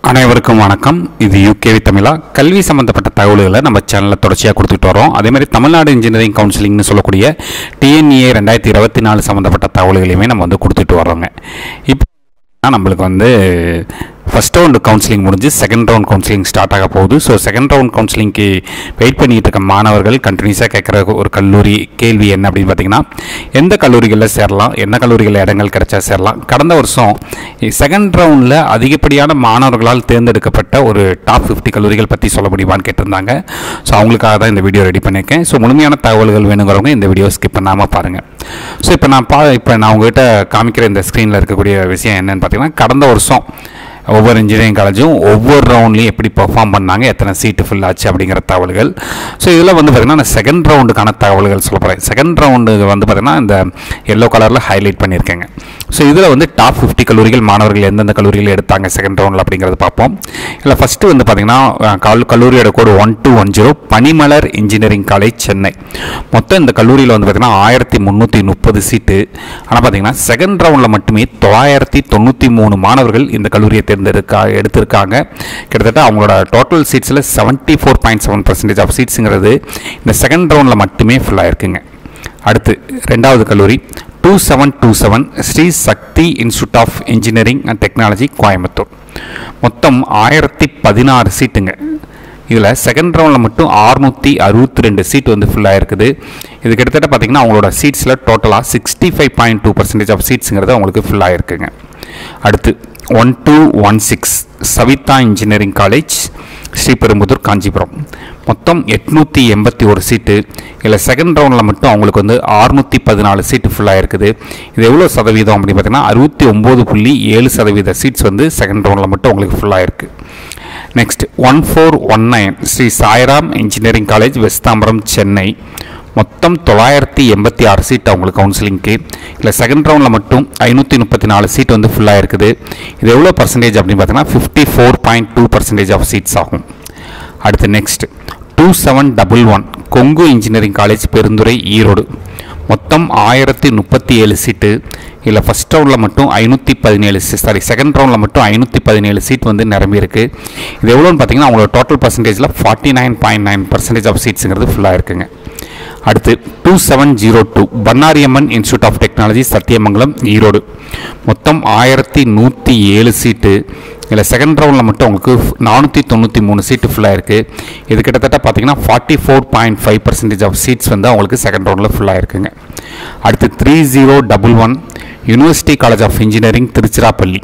அனைவருக்கும் வணக்கம் இது யூகேவி தமிழா கல்வி சம்பந்தப்பட்ட தகவல்களை நம்ம சேனலில் தொடர்ச்சியாக கொடுத்துட்டு வரோம் அதே மாதிரி தமிழ்நாடு இன்ஜினியரிங் கவுன்சிலிங்னு சொல்லக்கூடிய டிஎன்ஏ ரெண்டாயிரத்தி இருபத்தி நாலு சம்மந்தப்பட்ட தகவல்களையுமே நம்ம வந்து கொடுத்துட்டு வரோங்க இப்போ நம்மளுக்கு வந்து ஃபஸ்ட் ரவுண்டு கவுன்சிலிங் முடிஞ்சு செகண்ட் ரவுண்ட் கவுன்சிலிங் ஸ்டார்ட் ஆக போகுது ஸோ செகண்ட் ரவுண்ட் கவுன்சிலிங்க்கு வெயிட் பண்ணிட்டு இருக்க மாணவர்கள் கண்டினியூஸாக கேட்குற ஒரு கல்லூரி கேள்வி என்ன அப்படின்னு பார்த்தீங்கன்னா எந்த கல்லூரிகளில் சேரலாம் என்ன கல்லூரிகளில் இடங்கள் கிடைச்சா சேரலாம் கடந்த வருஷம் செகண்ட் ரவுண்டில் அதிகப்படியான மாணவர்களால் தேர்ந்தெடுக்கப்பட்ட ஒரு டாப் ஃபிஃப்டி கல்லூரிகள் பற்றி சொல்ல முடியுமான்னு கேட்டிருந்தாங்க ஸோ அவங்களுக்காக தான் இந்த வீடியோ ரெடி பண்ணியிருக்கேன் ஸோ முழுமையான தகவல்கள் வேணுங்கிறவங்க இந்த வீடியோ ஸ்கிப் பண்ணாமல் பாருங்கள் ஸோ இப்போ நான் பா இப்போ நான் உங்ககிட்ட காமிக்கிற இந்த ஸ்க்ரீனில் இருக்கக்கூடிய விஷயம் என்னன்னு பார்த்தீங்கன்னா கடந்த வருஷம் ஒவ்வொரு இன்ஜினியரிங் காலேஜும் ஒவ்வொரு ரவுண்ட்லையும் எப்படி பெர்ஃபார்ம் பண்ணாங்க எத்தனை சீட்டு ஃபில் ஆச்சு அப்படிங்கிற தகவல்கள் ஸோ இதில் வந்து பார்த்திங்கன்னா நான் செகண்ட் ரவுண்டுக்கான தகவல்கள் சொல்ல போகிறேன் செகண்ட் ரவுண்டு வந்து பார்த்திங்கன்னா இந்த எல்லோ கலரில் ஹைலைட் பண்ணியிருக்கேங்க ஸோ இதில் வந்து டாப் ஃபிஃப்டி கல்லூரிகள் மாணவர்கள் எந்தெந்த கல்லூரிகள் எடுத்தாங்க செகண்ட் ரவுண்டில் அப்படிங்கிறத பார்ப்போம் இல்லை ஃபஸ்ட்டு வந்து பார்த்திங்கன்னா அஹ், கல் கல்லூரியோட code one two one zero Panimalar engineering college Chennai மொத்தம் இந்த கல்லூரியில் வந்து பார்த்திங்கன்னா ஆயிரத்தி முந்நூற்றி முப்பது சீட்டு ஆனால் பார்த்தீங்கன்னா செகண்ட் ரவுண்டில் மட்டுமே தொள்ளாயிரத்தி தொண்ணூற்றி மூணு மாணவர்கள் இந்த கல்லூரியை தேர்ந்தெடுக்கா எடுத்திருக்காங்க கிட்டத்தட்ட அவங்களோட டோட்டல் சீட்ஸில் seventy four point seven percentage of சீட்ஸுங்கிறது இந்த செகண்ட் ரவுண்டில் மட்டுமே ஃபுல்லாக இருக்குங்க அடுத்து ரெண்டாவது கல்லூரி two seven two seven Shri Sakthi institute of engineering and technology Coimbatore மொத்தம் ஆயிரத்தி பதினாறு சீட்டுங்க இதில் செகண்ட் ரவுண்டில் மட்டும் அறுநூற்றி அறுபத்தி ரெண்டு சீட் வந்து ஃபுல்லாக இருக்குது இது கிட்டத்தட்ட பார்த்தீங்கன்னா அவங்களோட சீட்ஸில் டோட்டலாக sixty five point two percentage of சீட்ஸுங்கிறது அவங்களுக்கு ஃபுல்லாக இருக்குங்க அடுத்து one two one six Savitha engineering college Sriperumbudur Kanchipuram மொத்தம் எட்நூற்றி எண்பத்தி ஒரு சீட்டு இதில் செகண்ட் ரவுண்டில் மட்டும் அவங்களுக்கு வந்து அறுநூற்றி பதினாலு சீட்டு ஃபுல்லாக இருக்குது இது எவ்வளோ சதவீதம் அப்படின்னு பார்த்தீங்கன்னா அறுபத்தி ஒம்பது புள்ளி ஏழு சதவீத சீட்ஸ் வந்து செகண்ட் ரவுண்டில் மட்டும் அவங்களுக்கு ஃபுல்லாக இருக்குது next one four one nine Shri Sairam engineering college West Tambaram Chennai மொத்தம் தொள்ளாயிரத்தி எண்பத்தி ஆறு சீட் அவங்களுக்கு கவுன்சிலிங்க்கு இல்லை செகண்ட் ரவுண்டில் மட்டும் ஐநூற்றி முப்பத்தி நாலு சீட் வந்து ஃபுல்லாக இருக்குது இது எவ்வளோ பர்சன்டேஜ் அப்படின்னு பார்த்தீங்கன்னா fifty four point two percentage of seats ஆகும் அடுத்து next two seven double one Kongu engineering college Perundurai Erode மொத்தம் ஆயிரத்தி முப்பத்தி ஏழு சீட்டு இதில் ஃபஸ்ட் ரவுண்டில் மட்டும் ஐநூற்றி பதினேழு சாரி செகண்ட் ரவுண்டில் மட்டும் ஐநூற்றி பதினேழு சீட் வந்து நிரம்பி இருக்கு இது எவ்வளோன்னு பார்த்தீங்கன்னா அவங்களோட டோட்டல் பர்சன்டேஜில் forty nine point nine percentage of சீட்ஸுங்கிறது ஃபுல்லாக இருக்குங்க அடுத்து two seven zero two Bannariamman institute of technology Sathyamangalam Erode மொத்தம் ஆயிரத்தி நூற்றி ஏழு சீட்டு இதில் செகண்ட் ரவுண்டில் மட்டும் உங்களுக்கு நானூற்றி தொண்ணூற்றி மூணு சீட்டு ஃபுல்லாக இருக்குது இது கிட்டத்தட்ட பார்த்தீங்கன்னா forty four point five percentage of seats வந்து அவங்களுக்கு செகண்ட் ரவுண்டில் ஃபுல்லாக இருக்குங்க அடுத்து three zero double one university college of engineering Tiruchirappalli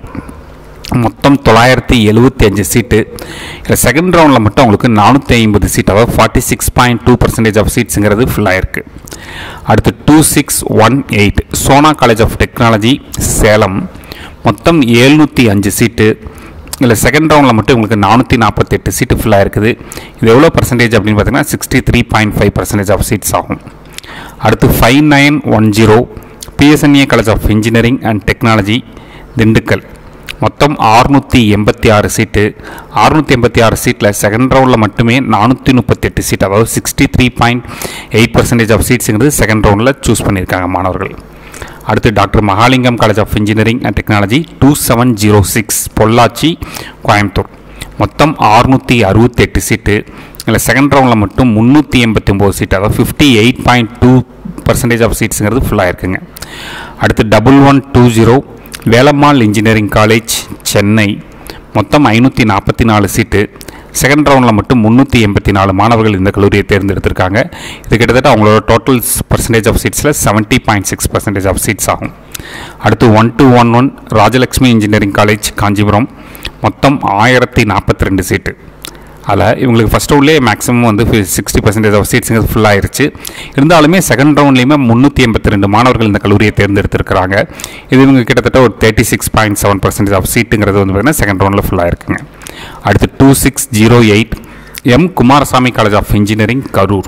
மொத்தம் தொள்ளாயிரத்தி எழுபத்தி அஞ்சு சீட்டு இதில் செகண்ட் ரவுண்டில் மட்டும் உங்களுக்கு நானூற்றி ஐம்பது சீட் அதாவது forty six point two percentage of சீட்ஸுங்கிறது ஃபுல்லாக இருக்குது அடுத்து two six one eight Sona college of technology Salem மொத்தம் ஏழ்நூற்றி அஞ்சு சீட்டு இதில் செகண்ட் ரவுண்டில் மட்டும் உங்களுக்கு நானூற்றி நாற்பத்தெட்டு சீட்டு ஃபுல்லாக இருக்குது இது எவ்வளோ பர்சன்டேஜ் அப்படின்னு பார்த்தீங்கன்னா sixty three point five percentage of seats ஆகும் அடுத்து five nine one zero PSNA college of engineering and technology Dindigul மொத்தம் ஆறுநூற்றி எண்பத்தி ஆறு சீட்டு அறுநூற்றி எண்பத்தி ஆறு சீட்டில் செகண்ட் ரவுண்டில் மட்டுமே நானூற்றி முப்பத்தெட்டு சீட் அதாவது sixty three point eight percentage of சீட்ஸுங்கிறது செகண்ட் ரவுண்டில் சூஸ் பண்ணியிருக்காங்க மாணவர்கள் அடுத்து doctor Mahalingam college of engineering and technology two seven zero six Pollachi Coimbatore மொத்தம் ஆறுநூற்றி அறுபத்தெட்டு சீட்டு இதில் செகண்ட் ரவுண்டில் மட்டும் முந்நூற்றி எண்பத்தி ஒம்பது சீட் அதாவது fifty eight point two percentage of சீட்ஸுங்கிறது ஃபுல்லாக இருக்குங்க அடுத்து double one two zero Velammal engineering college Chennai மொத்தம் ஐநூற்றி நாற்பத்தி நாலு சீட்டு செகண்ட் ரவுண்டில் மட்டும் முந்நூற்றி எண்பத்தி நாலு மாணவர்கள் இந்த கல்லூரியை தேர்ந்தெடுத்திருக்காங்க இது கிட்டத்தட்ட அவங்களோட டோட்டல் பர்சன்டேஜ் ஆஃப் சீட்ஸில் seventy point six percentage of seats ஆகும் அடுத்து one two one one Rajalakshmi engineering college Kanchipuram மொத்தம் ஆயிரத்தி நாற்பத்தி ரெண்டு சீட்டு அதில் இவங்களுக்கு ஃபஸ்ட் ரவுண்ட்லேயே மேக்ஸிமம் வந்து சிக்ஸ்டி பர்சன்டேஜ் ஆஃப் சீட்ஸுங்க ஃபுல் ஆயிருச்சு இருந்தாலுமே செகண்ட் ரவுண்ட்லேயுமே முந்நூற்றி எண்பத்தி ரெண்டு மாணவர்கள் இந்த கல்லூரியை தேர்ந்தெடுத்திருக்கிறாங்க இது இவங்க கிட்டத்தட்ட ஒரு thirty six point seven percentage of சீட்டுங்கிறது வந்து பார்த்திங்கன்னா செகண்ட் ரவுண்டில் ஃபுல்லாக இருக்குங்க அடுத்து two six zero eight M Kumarasamy college of engineering Karur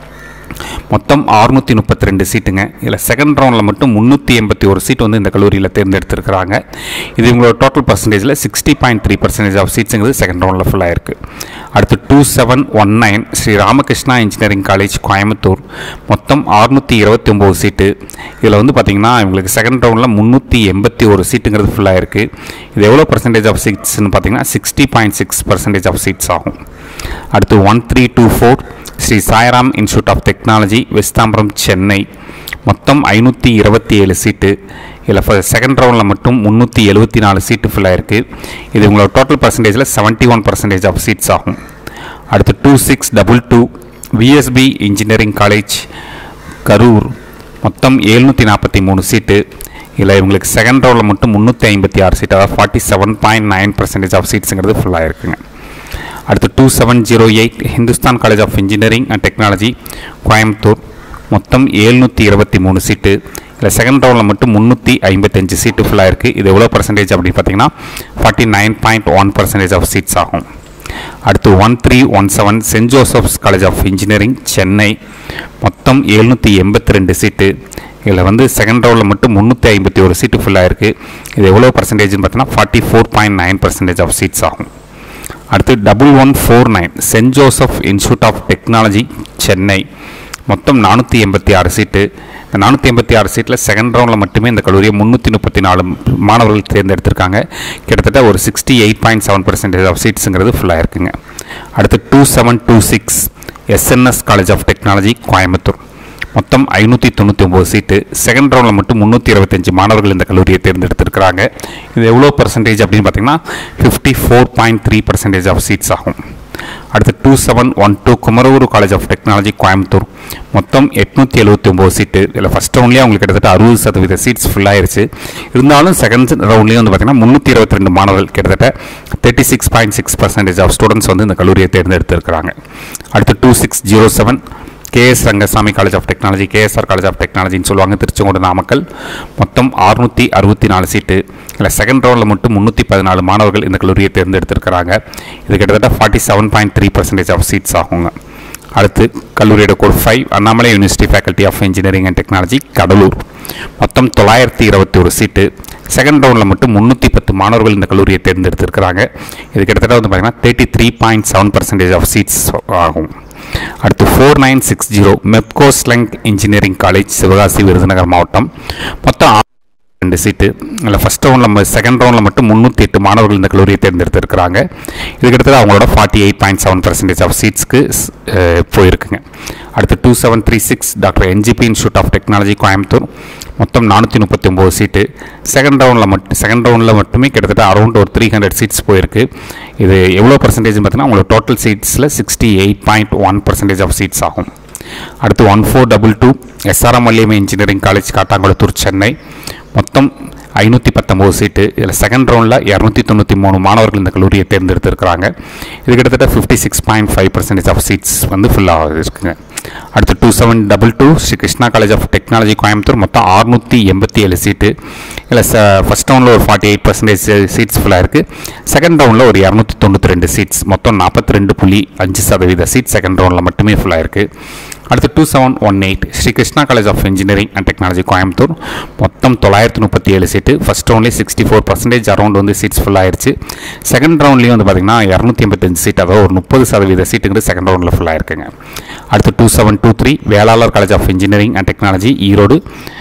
மொத்தம் அறுநூற்றி முப்பத்தி ரெண்டு சீட்டுங்க இதில் செகண்ட் ரவுண்டில் மட்டும் முந்நூற்றி எண்பத்தி ஒரு சீட் வந்து இந்த கல்லூரியில் தேர்ந்தெடுத்திருக்கிறாங்க இது இவங்களோட டோட்டல் பர்சன்டேஜில் sixty point three percentage of சீட்ஸுங்கிறது செகண்ட் ரவுண்டில் ஃபுல்லாக இருக்குது அடுத்து two seven one nine Shri Ramakrishna engineering college Coimbatore மொத்தம் அறுநூற்றி இருபத்தி ஒம்பது சீட்டு இதில் வந்து பார்த்திங்கன்னா இவங்களுக்கு செகண்ட் ரவுண்டில் முந்நூற்றி எண்பத்தி ஒரு சீட்டுங்கிறது ஃபுல்லாக இருக்குது இது எவ்வளோ பர்சன்டேஜ் ஆஃப் சீட்ஸ்னு பார்த்தீங்கன்னா sixty point six percentage of seats ஆகும் அடுத்து one three two four Shri Sairam institute of technology West Tambaram Chennai மொத்தம் ஐநூற்றி இருபத்தி ஏழு சீட்டு இதில் செகண்ட் ரவுண்டில் மட்டும் முந்நூற்றி எழுபத்தி நாலு சீட்டு ஃபில் இருக்குது இது உங்களோட டோட்டல் பர்சன்டேஜில் seventy one percentage of seats ஆகும் அடுத்து two six double two VSB engineering college Karur மொத்தம் எழுநூற்றி நாற்பத்தி மூணு சீட்டு இதில் இவங்களுக்கு செகண்ட் ரவுண்டில் மட்டும் முந்நூற்றி ஐம்பத்தி ஆறு சீட் அதாவது forty seven point nine percentage of சீட்ஸுங்கிறது ஃபுல்லாக இருக்குங்க அடுத்து two seven zero eight Hindustan college of engineering and technology Coimbatore மொத்தம் ஏழ்நூற்றி இருபத்தி மூணு சீட்டு இதில் செகண்ட் ரவுண்டில் மட்டும் முந்நூற்றி ஐம்பத்தஞ்சு சீட்டு ஃபுல்லாக இருக்குது இது எவ்வளோ பர்சன்டேஜ் அப்படின்னு பார்த்தீங்கன்னா forty nine point one percentage of seats ஆகும் அடுத்து one three one seven Saint Joseph's college of engineering Chennai மொத்தம் எழுநூற்றி எண்பத்தி ரெண்டு சீட்டு இதில் வந்து செகண்ட் ரவுண்டில் மட்டும் முந்நூற்றி ஐம்பத்தி ஒரு சீட்டு ஃபுல்லாக இருக்குது இது எவ்வளோ பர்சன்டேஜ்னு பார்த்தீங்கன்னா forty four point nine percentage of seats ஆகும் அடுத்து double one four nine Saint Joseph institute of technology Chennai மொத்தம் நானூற்றி எண்பத்தி ஆறு சீட்டு இந்த நானூற்றி எண்பத்தி ஆறு சீட்டில் செகண்ட் ரவுண்டில் மட்டுமே இந்த கல்லூரியை முந்நூற்றி முப்பத்தி நாலு மாணவர்கள் தேர்ந்தெடுத்திருக்காங்க கிட்டத்தட்ட ஒரு sixty eight point seven percentage of சீட்ஸுங்கிறது ஃபுல்லாக இருக்குங்க அடுத்து two seven two six SNS college of technology Coimbatore மொத்தம் ஐநூற்றி தொண்ணூற்றி ஒம்பது சீட்டு செகண்ட் ரவுண்டில் மட்டும் முந்நூற்றி இருபத்தஞ்சு மாணவர்கள் இந்த கல்லூரியை தேர்ந்தெடுத்திருக்கிறாங்க இது எவ்வளோ பர்சன்டேஜ் அப்படின்னு பார்த்தீங்கன்னா fifty four point three percentage of seats ஆகும் அடுத்து two seven one two Kumaraguru college of technology Coimbatore மொத்தம் எட்நூற்றி எழுபத்தி ஒம்பது சீட்டு இதில் ஃபஸ்ட் ரவுண்ட்லேயே அவங்களுக்கு கிட்டத்தட்ட அறுபது சதவீத சீட்ஸ் ஃபுல்லாயிருச்சு இருந்தாலும் செகண்ட் ரவுண்ட்லேயும் வந்து பார்த்திங்கன்னா முந்நூற்றி இருபத்தி ரெண்டு மாணவர்கள் கிட்டத்தட்ட thirty six point six percentage of students வந்து இந்த கல்லூரியை தேர்ந்தெடுத்திருக்கிறாங்க அடுத்து two six zero seven KS Rangasamy college of technology KSR college of டெக்னாலஜின்னு சொல்லுவாங்க திருச்செங்கோடு நாமக்கல் மொத்தம் அறுநூற்றி அறுபத்தி நாலு சீட்டு இதில் செகண்ட் ரவுண்டில் மட்டும் முந்நூற்றி பதினாலு மாணவர்கள் இந்த கல்லூரியை தேர்ந்தெடுத்திருக்கிறாங்க இது கிட்டத்தட்ட forty seven point three percentage of seats ஆகுங்க அடுத்து கல்லூரியோட code five Annamalai university faculty of engineering and technology Cuddalore மொத்தம் தொள்ளாயிரத்தி இருபத்தி ஒரு சீட்டு செகண்ட் ரவுண்டில் மட்டும் முந்நூற்றி பத்து மாணவர்கள் இந்த கல்லூரியை தேர்ந்தெடுத்திருக்கிறாங்க இது கிட்டத்தட்ட வந்து பார்த்திங்கன்னா thirty three point seven percentage of seats ஆகும் அடுத்து four nine six zero Mepco Schlenk engineering college Sivakasi Virudhunagar மாவட்டம் மொத்தம் ரெண்டு சீட்டு இல்லை ஃபஸ்ட் ரவுண்டில் நம்ம செகண்ட் ரவுண்டில் மட்டும் முந்நூற்றி எட்டு மாணவர்கள் இந்த கல்லூரியை தேர்ந்தெடுத்திருக்கிறாங்க இது கிட்டத்தட்ட அவங்களோட forty eight point seven percentage of சீட்ஸ்க்கு போயிருக்குங்க அடுத்து two seven three six doctor NGP institute of technology Coimbatore மொத்தம் நானூற்றி முப்பத்தி ஒம்பது சீட்டு செகண்ட் ரவுண்டில் மட்டும் செகண்ட் ரவுண்டில் மட்டுமே கிட்டத்தட்ட அரௌண்ட் ஒரு த்ரீ ஹண்ட்ரட் சீட்ஸ் போயிருக்கு இது எவ்வளோ பர்சன்டேஜ்னு பார்த்தீங்கன்னா உங்களோட டோட்டல் சீட்ஸில் sixty eight point one percentage of seats ஆகும் அடுத்து one four double two SRM Valliammai engineering college Kattankulathur Chennai மொத்தம் ஐநூற்றி பத்தொம்போது சீட்டு இதில் செகண்ட் ரவுண்டில் இரநூத்தி தொண்ணூற்றி மூணு மாணவர்கள் இந்த கல்லூரியை தேர்ந்தெடுத்திருக்கிறாங்க இது கிட்டத்தட்ட fifty six point five percentage of seats வந்து ஃபுல்லாக இருக்குங்க அடுத்து two seven double two Shri Krishna college of technology Coimbatore மொத்தம் அறுநூற்றி எண்பத்தி ஏழு சீட்டு இல்லை ச ஃபஸ்ட் ரவுண்டில் ஒரு ஃபார்ட்டி எயிட் பர்சன்டேஜ் சீட்ஸ் ஃபுல்லாக இருக்குது செகண்ட் ரவுண்டில் ஒரு இரநூத்தி தொண்ணூற்றி ரெண்டு சீட்ஸ் மொத்தம் நாற்பத்தி ரெண்டு புள்ளி அஞ்சு சதவீத சீட் செகண்ட் ரவுண்டில் மட்டுமே ஃபுல்லாக இருக்குது அடுத்து two seven one eight Shri Krishna college of engineering and technology Coimbatore மொத்தம் தொள்ளாயிரத்தி முப்பத்தி ஏழு சீட்டு ஃபஸ்ட் ரவுண்ட்லேயே சிக்ஸ்டி ஃபோர் பர்சன்டேஜ் அரௌண்ட் வந்து சீட்ஸ் ஃபுல் ஆயிருச்சு செகண்ட் ரவுண்ட்லேயும் வந்து பார்த்திங்கன்னா இரநூத்தி எண்பத்தஞ்சு சீட் அதாவது ஒரு முப்பது சதவீத சீட்டுங்கிறது செகண்ட் ரவுண்டில் ஃபுல்லாக இருக்குங்க அடுத்து two seven two three Vellalar college of engineering and technology Erode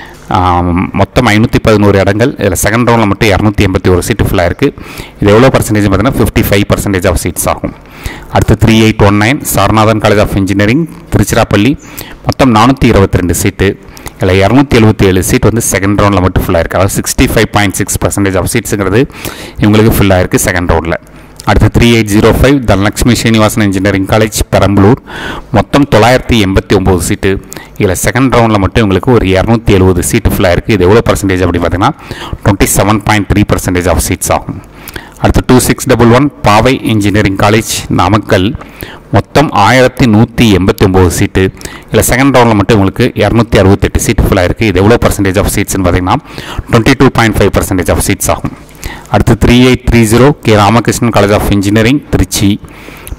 ஆம், மொத்தம் ஐநூற்றி பதினோரு இடங்கள் இதில் செகண்ட் ரவுண்டில் மட்டும் இரநூத்தி எண்பத்தி ஒரு சீட்டு ஃபுல்லாக இருக்குது இது எவ்வளோ பர்சன்டேஜ் பார்த்தீங்கன்னா fifty five percentage of seats ஆகும் அடுத்து three eight one nine Saranathan college of engineering Tiruchirappalli மொத்தம் நானூற்றி இருபத்தி ரெண்டு சீட்டு இதில் இரநூத்தி எழுபத்தி ஏழு சீட் வந்து செகண்ட் ரவுண்டில் மட்டும் ஃபுல்லாக இருக்குது அதாவது sixty five point six percentage of சீட்ஸுங்கிறது இவங்களுக்கு ஃபுல்லாக இருக்குது செகண்ட் ரவுண்டில் அடுத்து three eight zero five Dhanalakshmi Srinivasan engineering college Perambalur மொத்தம் தொள்ளாயிரத்தி எண்பத்தி ஒம்பது சீட்டு இதில் செகண்ட் ரவுண்டில் மட்டும் உங்களுக்கு ஒரு இரநூத்தி எழுபது சீட்டு ஃபுல்லாக இருக்குது இது எவ்வளோ பர்சன்டேஜ் அப்படி பார்த்தீங்கன்னா twenty seven point three percentage of seats ஆகும் அடுத்து two six double one Paavai engineering college Namakkal மொத்தம் ஆயிரத்தி நூற்றி எண்பத்தி ஒம்பது சீட்டு இதில் செகண்ட் ரவுண்டில் மட்டும் உங்களுக்கு இரநூத்தி அறுபத்தெட்டு சீட்டு ஃபுல்லாக இருக்குது இது எவ்வளோ பர்சன்டேஜ் ஆஃப் சீட்ஸ்னு பார்த்தீங்கன்னா twenty two point five percentage of seats ஆகும் அடுத்து three eight three zero K Ramakrishnan college of engineering Trichy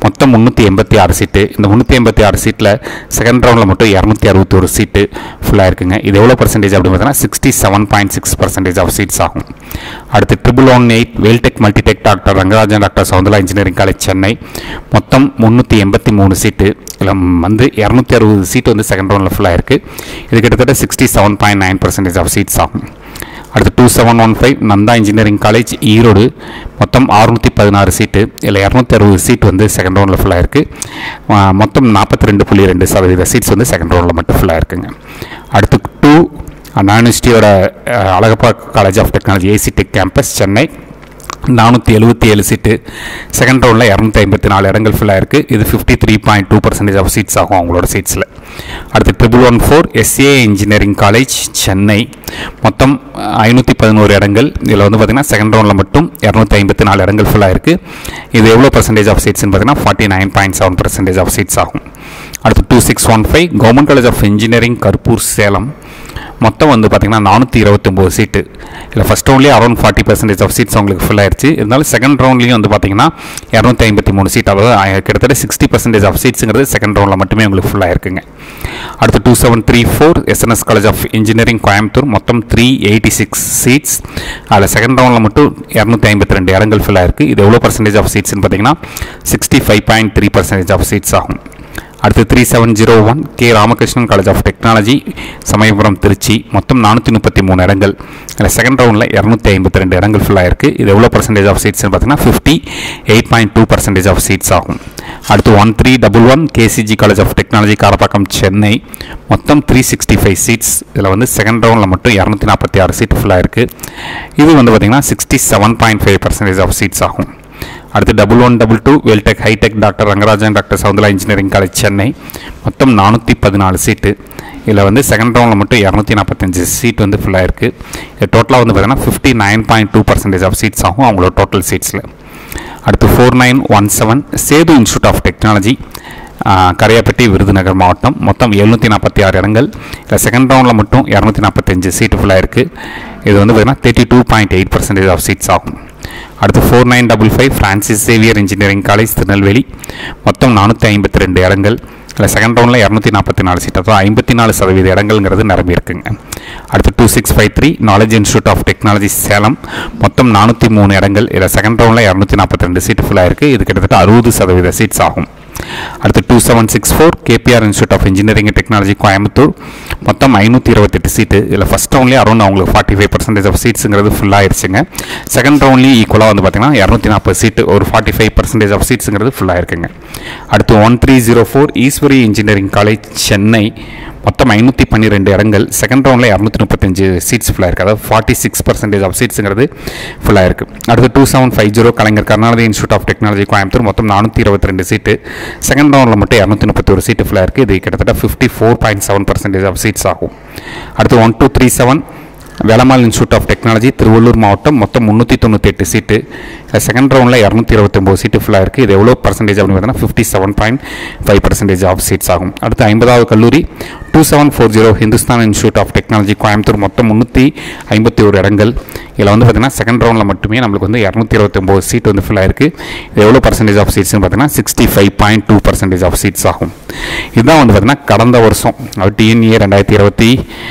மொத்தம் முந்நூற்றி எண்பத்தி ஆறு சீட்டு இந்த முந்நூற்றி எண்பத்தி ஆறு சீட்டில் செகண்ட் ரவுண்டில் மட்டும் இரநூத்தி அறுபத்தி ஒரு சீட்டு ஃபுல்லாக இருக்குங்க இது எவ்வளோ பர்சன்டேஜ் அப்படின்னு பார்த்தீங்கன்னா sixty seven point six percentage of seats ஆகும் அடுத்து triple one eight Veltech multitech doctor Rangarajan doctor Soundara engineering college Chennai மொத்தம் முந்நூற்றி எண்பத்தி மூணு சீட்டு இதில் வந்து இரநூத்தி அறுபது சீட் வந்து செகண்ட் ரவுண்டில் ஃபுல்லாக இருக்குது இது கிட்டத்தட்ட sixty seven point nine percentage of seats ஆகும் அடுத்து two seven one five Nandha engineering college Erode மொத்தம் அறுநூற்றி பதினாறு சீட்டு இதில் இரநூத்தி அறுபது சீட் வந்து செகண்ட் ரவுண்டில் ஃபுல்லாக இருக்குது மொத்தம் நாற்பத்தி ரெண்டு புள்ளி ரெண்டு சதவீத சீட்ஸ் வந்து செகண்ட் ரவுண்டில் மட்டும் ஃபுல்லாக இருக்குங்க அடுத்து டூ அண்ணா யூனிவர்சிட்டியோட அஹ், Alagappa college of technology AC tech campus Chennai நானூற்றி எழுபத்தி ஏழு சீட்டு செகண்ட் ரவுண்டில் இரநூத்தி ஐம்பத்தி நாலு இடங்கள் ஃபில்லாக இருக்குது இது fifty three point two percentage of seats ஆகும் அவங்களோட சீட்ஸில் அடுத்து triple one four SA engineering college Chennai மொத்தம் ஐநூற்றி பதினோரு இடங்கள் இதில் வந்து பார்த்திங்கன்னா செகண்ட் ரவுண்டில் மட்டும் இரநூத்தி ஐம்பத்தி நாலு இடங்கள் ஃபுல்லாக இருக்குது இது எவ்வளோ பர்சன்டேஜ் ஆஃப் சீட்ஸ்னு பார்த்தீங்கன்னா forty nine point seven percentage of seats ஆகும் அடுத்து two six one five government college of engineering Karuppur Salem மொத்தம் வந்து பார்த்திங்கன்னா நானூற்றி இருபத்தொம்போது சீட்டு இல்லை ஃபஸ்ட் ரவுண்ட்லேயே around forty percentage of seats அவங்களுக்கு ஃபில் ஆயிடுச்சு இருந்தாலும் செகண்ட் ரவுண்ட்லேயும் வந்து பார்த்திங்கன்னா இரநூத்தி ஐம்பத்தி மூணு சீட் அதாவது அஹ், கிட்டத்தட்ட சிக்ஸ்டி பர்சன்டேஜ் ஆஃப் சீட்ஸுங்கிறது செகண்ட் ரவுண்டில் மட்டுமே உங்களுக்கு ஃபுல் ஆயிருக்குங்க அடுத்து two seven three four SNS college of engineering Coimbatore மொத்தம் த்ரீ எயிட்டி சிக்ஸ் சீட்ஸ் அதில் செகண்ட் ரவுண்டில் மட்டும் இரநூத்தி ஐம்பத்தி ரெண்டு இடங்கள் ஃபில் ஆயிருக்கு இது எவ்வளோ பர்சன்டேஜ் ஆஃப் சீட்ஸ்னு பார்த்தீங்கன்னா sixty five point three percentage of seats ஆகும் அடுத்து three seven zero one K Ramakrishnan college of technology Samayapuram Trichy மொத்தம் நானூற்றி முப்பத்தி மூணு இடங்கள் அதில் செகண்ட் ரவுண்டில் இரநூத்தி ஐம்பத்தி ரெண்டு இடங்கள் ஃபுல்லாக இருக்குது இது எவ்வளோ பர்சன்டேஜ் ஆஃப் சீட்ஸ்னு பார்த்தீங்கன்னா fifty eight point two percentage of seats ஆகும் அடுத்து one three double one KCG college of technology Karapakkam Chennai மொத்தம் த்ரீ சிக்ஸ்டி ஃபைவ் சீட்ஸ் இதில் வந்து செகண்ட் ரவுண்டில் மட்டும் இரநூத்தி நாற்பத்தி ஆறு சீட் ஃபுல்லாக இருக்குது இது வந்து பார்த்திங்கன்னா sixty seven point five percentage of seats ஆகும் அடுத்து double one double two Veltech high tech doctor Rangarajan doctor Soundara engineering college Chennai மொத்தம் நானூற்றி பதினாலு சீட்டு இதில் வந்து செகண்ட் ரவுண்டில் மட்டும் இரநூத்தி நாற்பத்தஞ்சு சீட் வந்து ஃபுல்லாக இருக்குது இது டோட்டலாக வந்து பார்த்தீங்கன்னா fifty nine point two percentage of seats ஆகும் அவங்களோட டோட்டல் சீட்ஸில் அடுத்து four nine one seven Sethu institute of technology Karaiyapatti Virudhunagar மாவட்டம் மொத்தம் எழுநூற்றி நாற்பத்தி ஆறு இடங்கள் இதில் செகண்ட் ரவுண்டில் மட்டும் இரநூத்தி நாற்பத்தஞ்சு சீட்டு ஃபுல்லாக இருக்குது இது வந்து பார்த்தீங்கன்னா thirty two point eight percentage of seats ஆகும் அடுத்து four nine double five Francis Xavier engineering college Tirunelveli மொத்தம் நானூற்றி ஐம்பத்தி ரெண்டு இடங்கள் அதில் செகண்ட் ரவுண்டில் இரநூத்தி நாற்பத்தி நாலு சீட் அதாவது ஐம்பத்தி நாலு சதவீத இடங்கள்ங்கிறது நிரம்பி இருக்குங்க அடுத்து two six five three knowledge institute of technology Salem மொத்தம் நானூற்றி மூணு இடங்கள் இதில் செகண்ட் ரவுண்டில் இரநூத்தி நாற்பத்தி ரெண்டு சீட்டு ஃபுல்லாக இருக்குது இது கிட்டத்தட்ட அறுபது சதவீத சீட்ஸ் ஆகும் அடுத்து two seven six four KPR institute of engineering and technology Coimbatore மொத்தம் ஐநூற்றி இருபத்தெட்டு சீட்டு இதில் ஃபஸ்ட் ரவுண்ட்லேயே அரௌண்ட் அவங்களுக்கு ஃபார்ட்டி ஃபைவ் பர்சன்டேஜ் ஆஃப் சீட்ஸுங்கிறது ஃபுல் ஆயிருச்சுங்க செகண்ட் ரவுண்ட்லேயும் ஈக்குவலாக வந்து பார்த்தீங்கன்னா இரநூத்தி நாற்பது சீட்டு ஒரு ஃபார்ட்டி ஃபைவ் பர்சன்டேஜ் ஆஃப் சீட்ஸுங்கிறது ஃபுல் ஆயிருக்குங்க அடுத்து one three zero four Eswari engineering college Chennai மொத்தம் ஐநூற்றி பன்னிரெண்டு இடங்கள் செகண்ட் ரவுண்டில் இரநூத்தி முப்பத்தஞ்சு சீட்ஸ் ஃபுல்லாக இருக்குது அதாவது ஃபார்ட்டி சிக்ஸ் பர்சன்டேஜ் ஆஃப் சீட்ஸுங்கிறது ஃபுல்லாக இருக்குது அடுத்து two seven five zero Kalaignar Karnataka institute of technology Coimbatore மொத்தம் நானூற்றி இருபத்தி ரெண்டு சீட்டு செகண்ட் ரவுண்டில் மட்டும் இரநூத்தி முப்பத்தி ஒரு சீட்டு ஃபுல்லாக இருக்குது இது கிட்டத்தட்ட fifty four point seven percentage of seats ஆகும் அடுத்து one two three seven Velammal institute of technology Tiruvallur மாவட்டம் மொத்தம் முந்நூற்றி தொண்ணூற்றி எட்டு சீட்டு செகண்ட் ரவுண்டில் இரநூத்தி இருபத்தொம்போது சீட்டு ஃபுல்லாக இருக்குது இது எவ்வளோ பர்சன்டேஜ் அப்படின்னு பார்த்தீங்கன்னா fifty seven point five percentage of seats ஆகும் அடுத்து ஐம்பதாவது கல்லூரி two seven four zero Hindusthan institute of technology Coimbatore மொத்தம் முந்நூற்றி ஐம்பத்தி ஒரு இடங்கள் இதில் வந்து பார்த்தீங்கன்னா செகண்ட் ரவுண்டில் மட்டுமே நம்மளுக்கு வந்து இரநூத்தி இருபத்தொம்போது சீட் வந்து ஃபுல்லாக இருக்குது இது எவ்வளோ பர்சன்டேஜ் ஆஃப் சீட்ஸ்னு பார்த்தீங்கன்னா sixty five point two percentage of seats ஆகும் இதுதான் வந்து பார்த்தீங்கன்னா கடந்த வருஷம் டிஎன்ஏ ரெண்டாயிரத்தி இருபத்தி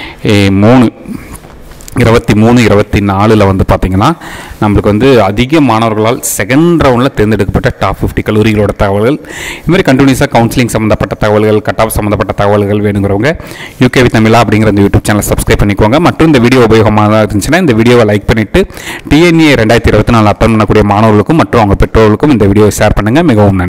மூணு இருபத்தி மூணு இருபத்தி நாலில் வந்து பார்த்தீங்கன்னா நம்மளுக்கு வந்து அதிக மாணவர்களால் செகண்ட் ரவுண்டில் தேர்ந்தெடுக்கப்பட்ட டாப் ஃபிஃப்டி கல்லூரிகளோட தகவல்கள் இது மாதிரி கண்டினியூஸாக கவுன்சிலிங் சம்மந்தப்பட்ட தகவல்கள் கட் ஆஃப் சம்மந்தப்பட்ட தகவல்கள் வேணுங்கிறவங்க யூகேவி தமிழா அப்படிங்கிற இந்த யூடியூப் சேனலை சப்ஸ்கிரைப் பண்ணிக்கோங்க மற்றும் இந்த வீடியோ உபயோகமாக இருந்துச்சுன்னா இந்த வீடியோவை லைக் பண்ணிவிட்டு டிஎன்ஏ ரெண்டாயிரத்தி இருபத்தி நாலு அட்டன் பண்ணக்கூடிய மாணவர்களுக்கும் மற்றும் அவங்க பெற்றோர்களுக்கும் இந்த வீடியோவை ஷேர் பண்ணுங்கள் மிகவும் நன்றி